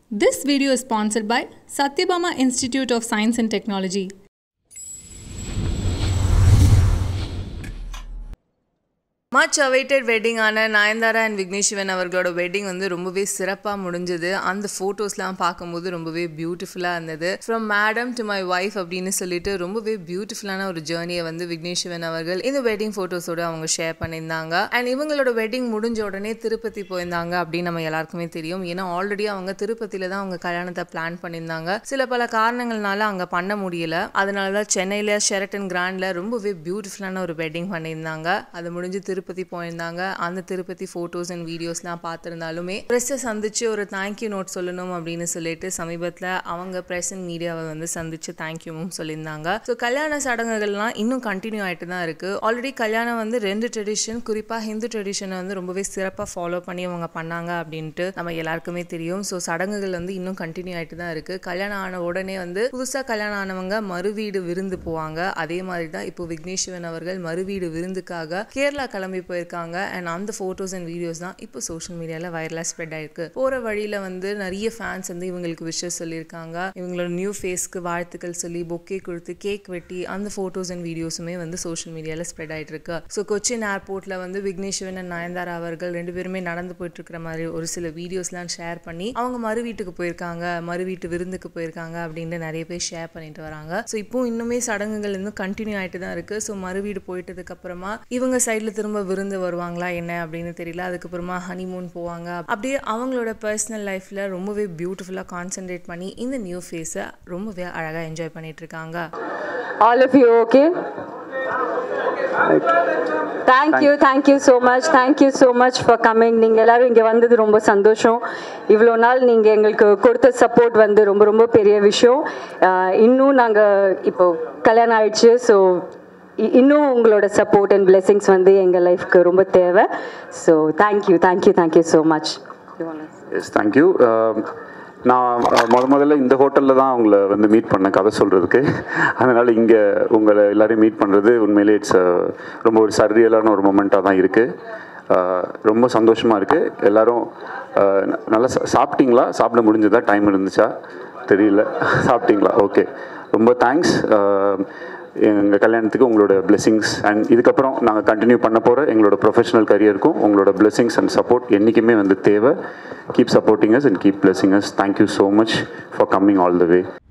This video is sponsored by Satyabama Institute of Science and Technology. Much awaited வெட்டிங்கான Nayanthara and Vignesh Shivan அவர்களோட wedding வந்து ரொம்பவே சிறப்பாக முடிஞ்சது அந்த ஃபோட்டோஸ்லாம் பார்க்கும்போது ரொம்பவே பியூட்டிஃபுல்லாக இருந்தது from madam to my wife அப்படின்னு சொல்லிட்டு ரொம்பவே பியூட்டிஃபுல்லான ஒரு ஜேர்னியை வந்து விக்னேஷ் சிவன் அவர்கள் இந்த வெட்டிங் ஃபோட்டோஸோட அவங்க ஷேர் பண்ணியிருந்தாங்க அண்ட் இவங்களோட வெட்டிங் முடிஞ்ச உடனே திருப்பதி போயிருந்தாங்க அப்படின்னு நம்ம எல்லாருக்குமே தெரியும் ஏன்னா ஆல்ரெடி அவங்க திருப்பதியில தான் அவங்க கல்யாணத்தை பிளான் பண்ணியிருந்தாங்க சில பல காரணங்கள்னால அங்கே பண்ண முடியல அதனால தான் சென்னையில் ஷெரட்டன் கிராண்டில் ரொம்பவே பியூட்டிஃபுல்லான ஒரு வெட்டிங் பண்ணியிருந்தாங்க அது முடிஞ்சு திருப்பதி போயிருந்தாங்க அந்த திருப்பதி ஃபோட்டோஸ் அண்ட் வீடியோஸ்லாம் பார்த்துருந்தாலுமே ப்ரெஸ்ஸை சந்திச்சு ஒரு தேங்க்யூ நோட் சொல்லணும் அப்படின்னு சொல்லிட்டு சமீபத்தில் அவங்க ப்ரெஸ் அண்ட் மீடியாவை வந்து சந்திச்சு தேங்க்யூவும் சொல்லியிருந்தாங்க ஸோ கல்யாண சடங்குகள்லாம் இன்னும் கண்டினியூ ஆகிட்டு தான் இருக்குது ஆல்ரெடி கல்யாணம் வந்து ரெண்டு ட்ரெடிஷன் குறிப்பாக ஹிந்து ட்ரெடிஷனை வந்து ரொம்பவே சிறப்பாக ஃபாலோ பண்ணி அவங்க பண்ணாங்க அப்படின்ட்டு நம்ம எல்லாருக்குமே தெரியும் ஸோ சடங்குகள் வந்து இன்னும் கண்டினியூ ஆகிட்டு தான் இருக்குது கல்யாணம் ஆன உடனே வந்து புதுசாக கல்யாணம் ஆனவங்க மறுவீடு விருந்து போவாங்க அதே மாதிரி தான் இப்போ விக்னேஸ்வரன் அவர்கள் மறுவீடு விருந்துக்காக கேரளா கிளம்பி போயிருக்காங்க அண்ட் அந்த ஃபோட்டோஸ் அண்ட் வீடியோஸ் தான் இப்போ சோஷியல் மீடியாவில் வைரலாக ஸ்ப்ரெட் ஆயிருக்கு போகிற வழியில் வந்து நிறைய ஃபேன்ஸ் வந்து இவங்களுக்கு விஷஸ் சொல்லியிருக்காங்க இவங்களோட நியூ ஃபேஸ்க்கு வாழ்த்துக்கள் சொல்லி பொக்கே கொடுத்து கேக் வெட்டி அந்த ஃபோட்டோஸ் அண்ட் வீடியோஸுமே வந்து சோஷியல் மீடியாவில் ஸ்ப்ரெட் ஆயிட்டு இருக்கு ஸோ கொச்சின் ஏர்போர்ட்டில் வந்து விக்னேஸ்வரன் அண்ட் நயன்தாரா அவர்கள் ரெண்டு பேருமே நடந்து போயிட்டு இருக்கிற மாதிரி ஒரு சில வீடியோஸ்லாம் ஷேர் பண்ணி அவங்க மறு வீட்டுக்கு போயிருக்காங்க மறு வீட்டு விருந்துக்கு போயிருக்காங்க அப்படின்ட்டு நிறைய பேர் ஷேர் பண்ணிட்டு வராங்க ஸோ இப்போ இன்னுமே சடங்குகள் இன்னும் கண்டினியூ ஆகிட்டு தான் இருக்கு ஸோ மறு வீடு போயிட்டதுக்கு அப்புறமா இவங்க சைடில் திரும்ப விருந்து வருவாங்களா என்ன அப்படின்னு தெரியல அதுக்கப்புறமா ஹனிமூன் போவாங்க அப்படியே அவங்களோட பர்சனல் லைஃப்பில் ரொம்பவே பியூட்டிஃபுல்லாக கான்சென்ட்ரேட் பண்ணி இந்த நியூ ஃபேஸை ரொம்பவே அழகாக என்ஜாய் பண்ணிட்டு இருக்காங்க All of you okay? Thank you, thank you so much. Thank you so much for coming. நீங்கள் எல்லாரும் இங்கே வந்தது ரொம்ப சந்தோஷம் இவ்வளோ நாள் நீங்கள் எங்களுக்கு கொடுத்த சப்போர்ட் வந்து ரொம்ப ரொம்ப பெரிய விஷயம் ஆஹ் இன்னும் நாங்கள் இப்போ கல்யாணம் ஆயிடுச்சு ஸோ இன்னும் உங்களோட சப்போர்ட் அண்ட் பிளெஸிங்ஸ் வந்து எங்கள் லைஃப்க்கு ரொம்ப தேவை so thank you thank you thank you so much yes thank you நான் அஹ், முத முதல்ல இந்த ஹோட்டலில் தான் உங்களை வந்து மீட் பண்ணேன் கதை சொல்கிறதுக்கு அதனால் இங்கே உங்களை எல்லாரையும் மீட் பண்ணுறது உண்மையிலே இட்ஸ் ரொம்ப ஒரு சர்ரியலான ஒரு மொமெண்ட்டாக தான் இருக்குது ரொம்ப சந்தோஷமாக இருக்குது எல்லாரும் அஹ், ந- நல்லா சா- சாப்பிட்டீங்களா சாப்பிட முடிஞ்சதா டைம் இருந்துச்சா தெரியல சாப்பிட்டீங்களா ஓகே ரொம்ப தேங்க்ஸ் எங்கள் கல்யாணத்துக்கு உங்களோட blessings அண்ட் இதுக்கப்புறம் நாங்கள் கண்டினியூ பண்ண போகிற எங்களோட ப்ரொஃபஷனல் கரியருக்கும் உங்களோட blessings அண்ட் சப்போர்ட் என்றைக்குமே வந்து தேவை keep supporting us and keep blessing us thank you so much for coming all the way